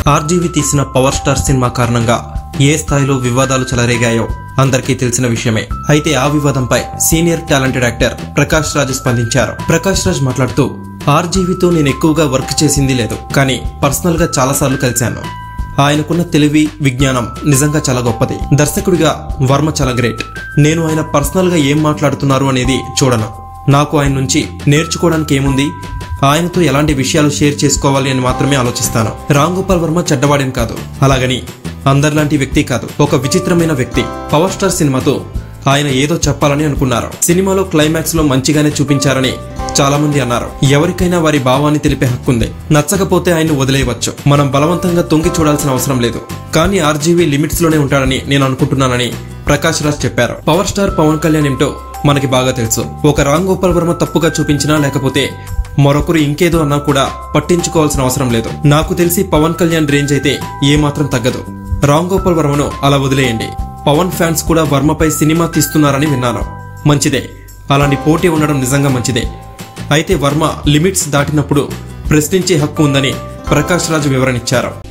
RGV తీసిన power star cinema కారణంగా ఏ స్థాయిలో వివాదాలు చెలరేగాయో అందరికీ తెలిసిన విషయమే అయితే ఆ వివాదంపై senior talented actor Prakash Raj స్పందించారు ప్రకాష్ రాజ్ మాట్లాడుతూ ఆర్జీవితో నేను ఎక్కువగా వర్క్ చేసింది లేదు కానీ పర్సనల్ గా చాలాసార్లు కలిశాను ఆయనకున్న తెలివి విజ్ఞానం నిజంగా చాలా గొప్పది దర్శకుడిగా వర్మ చాలా గ్రేట్ నేను ఆయన పర్సనల్ గా ఏం మాట్లాడుతున్నారు అనేది చూడను నాకు ఆయన నుంచి నేర్చుకోవడానికి ఏముంది ఆయనతో ఎలాంటి విషయాలు షేర్ చేసుకోవాలి అని మాత్రమే ఆలోచిస్తాను రామ్ గోపాల్ వర్మ చెడ్డవాడేం కాదు అలాగని అందరిలాంటి వ్యక్తి కాదు ఒక విచిత్రమైన వ్యక్తి పవర్ స్టార్ సినిమాతో ఆయన ఏదో చెప్పాలని అనుకున్నారు సినిమాలో క్లైమాక్స్ లో మంచిగానే చూపించారని చాలా మంది అన్నారు ఎవరికైనా వారి భావాన్ని తెలిపే హక్కుంది నచ్చకపోతే ఆయన్ని వదిలేయవచ్చు మనం బలవంతంగా తొంగి చూడాల్సిన అవసరం లేదు కానీ ఆర్జీవీ లిమిట్స్ లోనే ఉంటాడని నేను అనుకుంటున్నానని ప్రకాష్ రాజ్ చెప్పారు పవర్ స్టార్ పవన్ కళ్యాణ్ ఏమిటో మనకి బాగా తెలుసు ఒక రామ్ గోపాల్ వర్మ తప్పుగా చూపించినా లేకపోతే మరొకరు ఇంకేదో అన్నా కూడా పట్టించుకోవాల్సిన అవసరం లేదు నాకు తెలిసి పవన్ కళ్యాణ్ రేంజ్ అయితే ఏమాత్రం తగ్గదు రామ్ గోపాల్ వర్మను అలా వదిలేయండి పవన్ ఫ్యాన్స్ కూడా వర్మపై సినిమా తీస్తున్నారని విన్నాను మంచిదే అలాంటి పోటీ ఉండడం నిజంగా మంచిదే అయితే వర్మ లిమిట్స్ దాటినప్పుడు ప్రశ్నించే హక్కు ఉందని ప్రకాష్ రాజ్ వివరణిచ్చారు